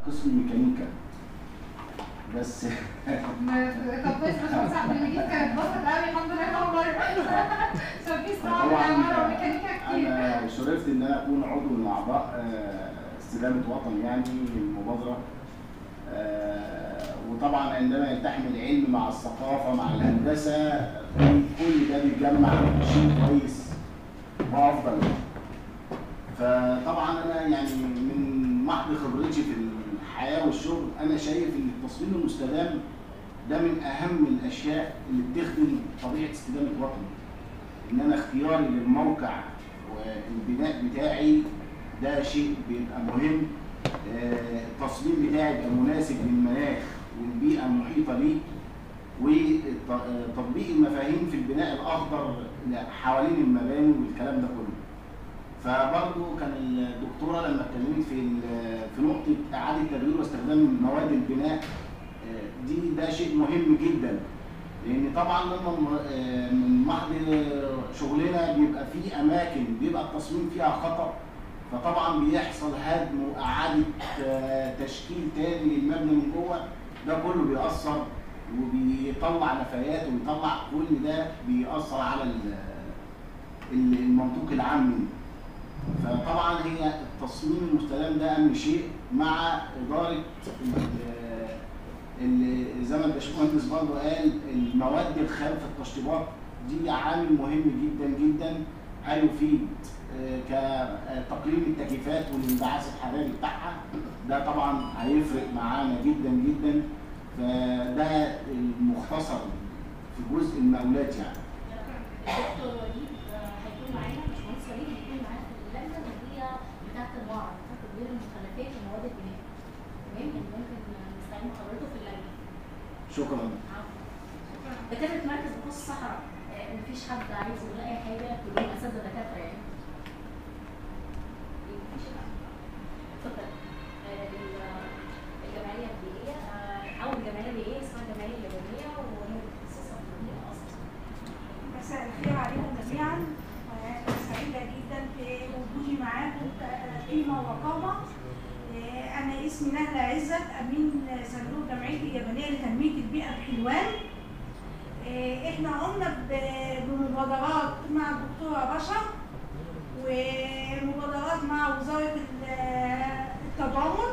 قسم ميكانيكا بس طب بس بس عبد المجيد كانت اتبسط قوي الحمد لله والله عشان في صراع بين طبعا العماره والميكانيكا كتير انا شرفت ان انا اكون عضو من اعضاء آه، استدامه وطن يعني المبادره آه، وطبعا عندما يلتحم العلم مع الثقافه مع الهندسه كل ده بيتجمع شيء كويس وافضل فطبعا انا يعني من محض خبرتي في الحياه والشغل انا شايف ان التصميم المستدام ده من اهم الاشياء اللي بتخدم طبيعه استدامه وطن ان انا اختياري للموقع والبناء بتاعي ده شيء بيبقى مهم آه، التصميم بتاعي يبقى مناسب للمناخ والبيئه المحيطه بيه وتطبيق المفاهيم في البناء الاخضر حوالين المباني والكلام ده كله فبرضه كان الدكتوره لما اتكلمت في ال- في نقطه اعاده تدوير واستخدام مواد البناء آه، دي ده شيء مهم جدا لان طبعا لما آه، من محض شغلنا بيبقى في اماكن بيبقى التصميم فيها خطا فطبعا بيحصل هدم واعاده آه، تشكيل تاني للمبنى من جوه ده كله بيأثر وبيطلع نفايات وبيطلع كل ده بيأثر على ال- ال- المنطوق العام منه. فطبعا هي التصميم المستدام ده اهم شيء مع اداره ال- ال- زي ما الباشمهندس برضه قال المواد الخام في التشطيبات دي عامل مهم جدا جدا هيفيد آه، كتقليل التكييفات والانبعاث الحراري بتاعها ده طبعا هيفرق معانا جدا جدا فده المختصر في جزء المقاولات يعني دكتور وليد آه، هيكون معانا باشمهندس وليد هيكون معانا في اللجنه اللي هي بتاعت المعرض بتاعت تدوير المخلفات ومواد البناء تمام اللي ممكن نستعين بحضرته في اللجنه شكرا عفوا. دكاتره مركز بحوث الصحراء آه، مفيش حد عايز يقول اي حاجه كلهم اساتذه دكاتره يعني مفيش حد. اتفضل آه، ال- الجمعيه البيئيه آه، او الجمعيه البيئيه اسمها الجمعيه اليابانيه وهي متخصصه في البيئه اصلا مساء الخير عليكم جميعا وأنا سعيدة جدا في وجودي معاكم كقيمة وقامة آه، أنا اسمي نهلة عزت أمين صندوق الجمعية اليابانية لتنمية البيئة بحلوان آه، إحنا قمنا ب- بمبادرات مع الدكتورة رشا ومبادرات مع وزارة ال- التضامن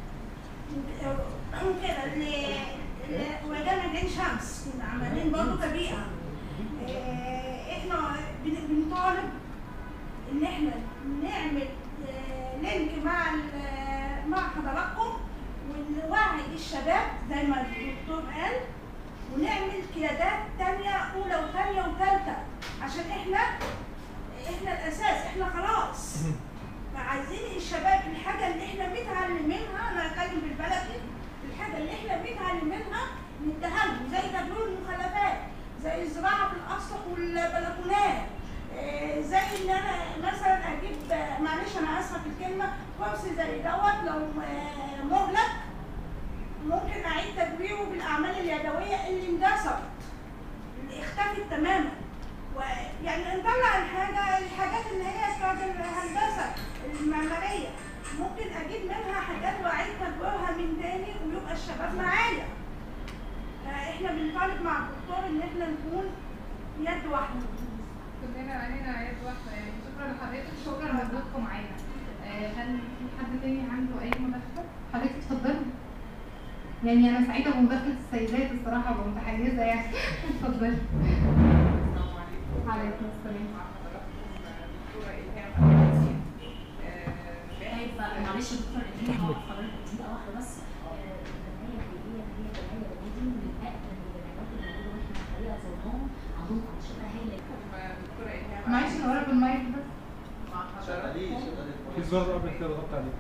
وكده ل- ل- وجامعة عين شمس كنا عمالين برضه كبيئة آه، احنا بن- بنطالب ان احنا نعمل آه، لينك مع ال- مع حضراتكم ونوعي الشباب زي ما الدكتور قال ونعمل قيادات تانية أولى وثانية وثالثة عشان احنا احنا الأساس احنا خلاص فعايزين الشباب الحاجة اللي احنا متعلمينها أنا هتكلم بالبلدي الحاجة اللي احنا متعلمينها نديها لهم زي تدوير المخلفات زي الزراعة في الأسطح والبلكونات آه، زي ان انا مثلا اجيب آه، معلش انا اسفه في الكلمه كرسي زي دوت لو آه، مهلك ممكن اعيد تدويره بالاعمال اليدويه اللي اندثرت اللي اختفت تماما ويعني نطلع الحاجه الحاجات اللي هي بتاعت الهندسه المعماريه ممكن اجيب منها حاجات واعيد تدويرها من تاني ويبقى الشباب معايا فاحنا بنطالب مع الدكتور ان احنا نكون يد واحده كلنا علينا يد واحدة يعني شكرا لحضرتك شكرا لوجودكم معانا آه، هل في حد تاني عنده أي مداخلة؟ حضرتك اتفضلي يعني أنا سعيدة بمداخلة السيدات الصراحة متحيزة يعني اتفضلي السلام عليكم. عليكم السلام. مع حضراتكم دكتورة إلهام أبو ياسين. آه، طيب معلش يا دكتور إلهام هو حضرتك دقيقة واحدة بس آه، الجمعية البيئية هي الجمعية البيئية دي من أقدم الجمعيات اللي موجودة وإحنا الحقيقة زرناهم عندهم أنشطة هايلة دكتورة إلهام معلش نقرب المايك بس مع حضراتكم في زر قبل كده ضغطت عليه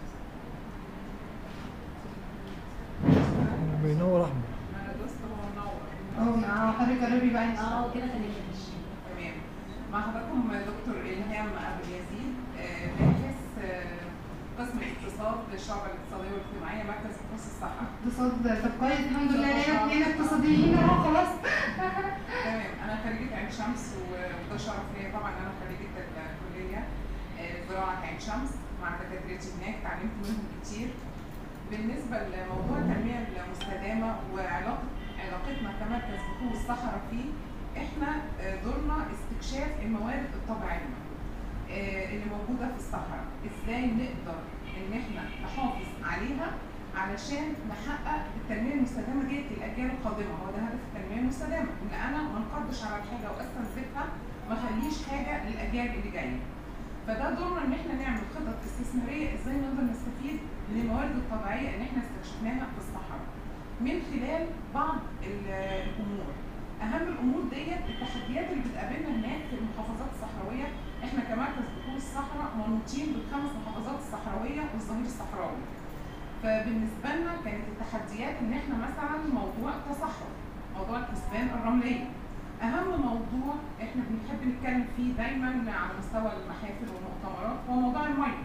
بينور احمر أنا دوست هو منور اه مع حضرتك قربي بقى إن شاء الله. اه كده تمام تمام مع حضراتكم دكتور إلهام أبو يزيد آه، باحث آه، قسم الاقتصاد الشعب الاقتصادية والاجتماعية مركز بحوث الصحة اقتصاد طب كويس الحمد لله لقينا اتنين اقتصاديين اهو خلاص تمام أنا خريجة عين شمس و- وده شرف ليا طبعا إن أنا خريجة الكلية آه، زراعة عين شمس مع دكاترتي هناك اتعلمت منهم كتير بالنسبه لموضوع التنميه المستدامه وعلاقه علاقتنا كمركز بحوث الصحراء فيه احنا آه، دورنا استكشاف الموارد الطبيعيه آه، اللي موجوده في الصحراء ازاي نقدر ان احنا نحافظ عليها علشان نحقق التنميه المستدامه ديت للاجيال القادمه هو ده هدف التنميه المستدامه ان انا ما انقضش على الحاجه واستنزفها ما اخليش حاجه للاجيال اللي جايه فده دورنا ان احنا نعمل خطط استثماريه ازاي نقدر نستفيد من الموارد الطبيعيه اللي احنا استكشفناها في الصحراء من خلال بعض ال- الامور اهم الامور ديت التحديات اللي بتقابلنا هناك في المحافظات الصحراويه احنا كمركز بحوث الصحراء منوطين بالخمس محافظات الصحراويه والظهير الصحراوي فبالنسبه لنا كانت التحديات ان احنا مثلا موضوع التصحر موضوع الكثبان الرمليه اهم موضوع احنا بنحب نتكلم فيه دايما على مستوى المحافل والمؤتمرات هو موضوع الميه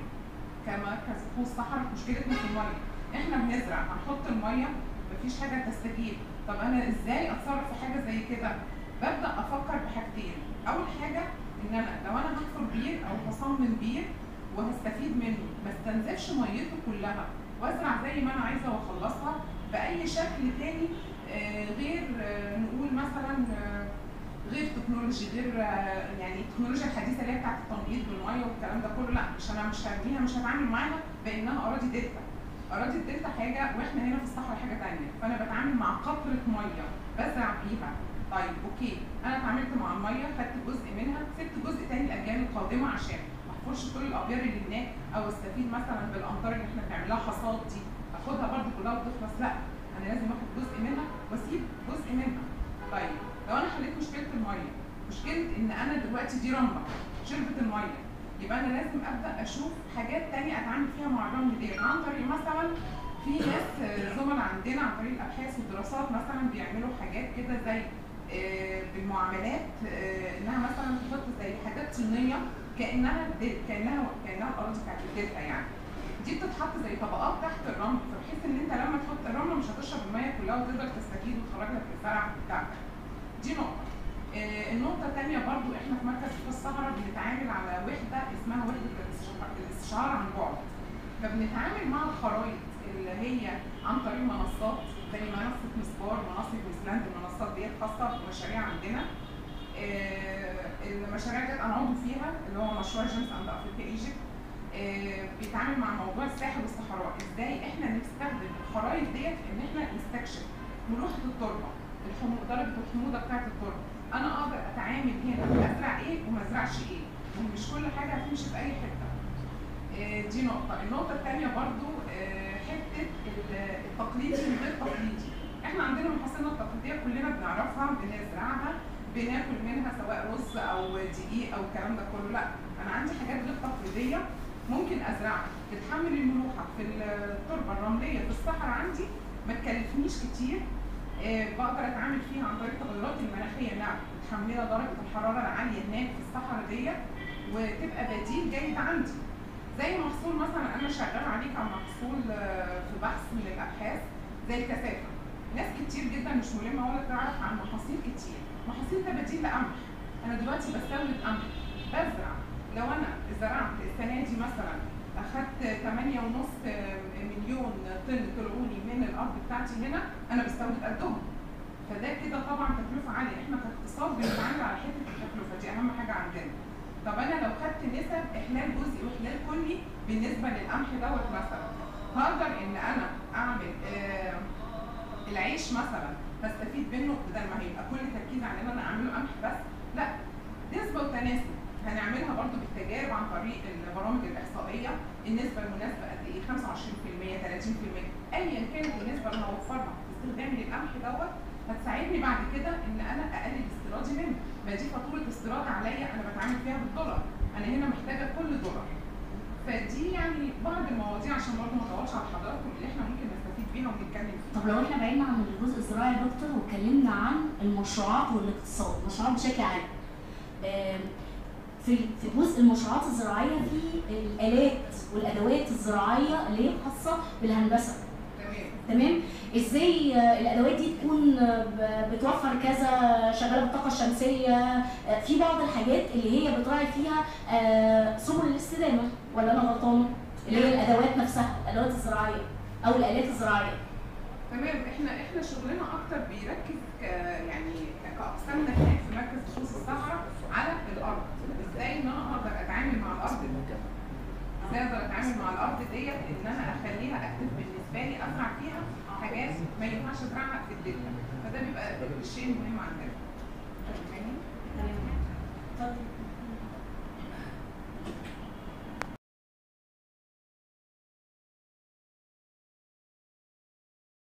كمركز بحوث صحراء مشكلتنا في الميه احنا بنزرع هنحط الميه مفيش حاجه تستجيب طب انا ازاي اتصرف في حاجه زي كده ببدا افكر بحاجتين اول حاجه ان انا لو انا هحفر بير او هصمم بير وهستفيد منه ما استنزفش ميته كلها وازرع زي ما انا عايزه واخلصها باي شكل تاني آه، غير آه، نقول مثلا آه، غير تكنولوجي غير آه، يعني التكنولوجيا الحديثه اللي هي بتاعت التنقيط بالميه والكلام ده كله لا مش انا مش هرميها مش هتعامل معاها بانها اراضي دلتا اراضي الدلتا حاجه واحنا هنا في الصحراء حاجه تانية فانا بتعامل مع قطره ميه بزرع بيها طيب اوكي انا اتعاملت مع الميه خدت جزء منها سبت جزء تاني الاجيال القادمه عشان ما احفرش كل الابيار اللي هناك او استفيد مثلا بالامطار اللي احنا بنعملها حصاد دي اخدها برضو كلها وتخلص لا انا لازم اخد جزء منها واسيب جزء منها طيب لو انا حليت مشكله الميه مشكله ان انا دلوقتي دي رمله شربت الميه يبقى انا لازم ابدا اشوف حاجات تانية اتعامل فيها مع الرمل ديت عن طريق مثلا في ناس آه، زملاء عندنا عن طريق الابحاث والدراسات مثلا بيعملوا حاجات كده زي آه، بالمعاملات آه، انها مثلا تحط زي حاجات طينيه كانها دل- كانها كانها الاراضي بتاعت الدلتا يعني دي بتتحط زي طبقات تحت الرمل فبحيث ان انت لما تحط الرمله مش هتشرب الميه كلها وتقدر تستفيد وتخرج لك الزرع بتاعتك دي نقطه آه، النقطة الثانية برضو احنا في مركز في الصحراء بنتعامل على وحدة اسمها وحدة الاستشعار- الاستشعار عن بعد فبنتعامل مع الخرائط اللي هي عن طريق منصات زي منصة مسبار منصة ويسلاند المنصات ديت خاصة بمشاريع عندنا آه، المشاريع ديت انا عضو فيها اللي هو مشروع جيمس اند افريكا ايجيبت آه، بيتعامل مع موضوع الساحل والصحراء ازاي احنا نستخدم الخرائط ديت في ان احنا نستكشف ملوحة التربة الحمو- درجة الحموضة بتاعت التربة انا اقدر اتعامل هنا ازرع ايه وما ازرعش ايه يعني مش كل حاجة هتمشي في اي حتة آه، دي نقطة النقطة الثانية برضو آه، حتة ال- التقليدي والغير تقليدي احنا عندنا محاصيلنا التقليدية كلنا بنعرفها بنزرعها بناكل منها سواء رز او دقيق او الكلام ده كله لا انا عندي حاجات غير تقليدية ممكن ازرعها تتحمل الملوحة في التربة الرملية في الصحراء عندي ما تكلفنيش كتير آه، بقدر اتعامل فيها عن طريق التغيرات المناخيه نعم متحمله درجه الحراره العاليه هناك في الصحراء ديت وتبقى بديل جيد عندي زي محصول مثلا انا شغال عليه كمحصول آه، في بحث من الابحاث زي الكثافه ناس كتير جدا مش ملمه ولا تعرف عن محاصيل كتير محاصيل ده بديل لقمح انا دلوقتي بستورد قمح بزرع لو انا زرعت السنه دي مثلا اخدت 8.5 مليون طن طلعوني من الارض بتاعتي هنا انا بستورد قدهم فده كده طبعا تكلفه عاليه احنا كاقتصاد بنتعامل على حته التكلفه دي اهم حاجه عندنا طب انا لو خدت نسب احلال جزئي واحلال كلي بالنسبه للقمح دوت مثلا هقدر ان انا اعمل آه العيش مثلا هستفيد منه بدل ما هيبقى كل تركيز على ان انا اعمله قمح بس لا نسبه وتناسب هنعملها برضو بالتجارب عن طريق البرامج الاحصائيه النسبه المناسبه قد ايه 25% 30% ايا كانت النسبه اللي هوفرها في استخدامي للقمح دوت هتساعدني بعد كده ان انا اقلل استيرادي منه ما دي فاتوره استيراد عليا انا بتعامل فيها بالدولار انا هنا محتاجه كل دولار فدي يعني بعض المواضيع عشان برضه ما اطولش على حضراتكم اللي احنا ممكن نستفيد بيها ونتكلم فيها طب لو احنا بعدنا عن الجزء الزراعي يا دكتور واتكلمنا عن المشروعات والاقتصاد، المشروعات بشكل عام. آم، في في جزء المشروعات الزراعيه في الالات والادوات الزراعيه اللي هي خاصه بالهندسه. تمام تمام ازاي آه، الادوات دي تكون آه، ب- بتوفر كذا شغاله بالطاقه الشمسيه آه، في بعض الحاجات اللي هي بتراعي فيها آه، سبل الاستدامه ولا انا غلطانه اللي هي الادوات نفسها الادوات الزراعيه او الالات الزراعيه تمام احنا احنا شغلنا اكتر بيركز ك يعني ك- كاقسامنا هناك في مركز بحوث الصحراء على الارض ازاي ان انا اقدر اتعامل مع الارض دي ازاي اقدر اتعامل مع الارض ديت ان انا اخليها اكتف بالنسبه لي ازرع فيها حاجات ما ينفعش ازرعها في الدلتا فده بيبقى الشيء المهم عندنا فاهماني؟ اتفضل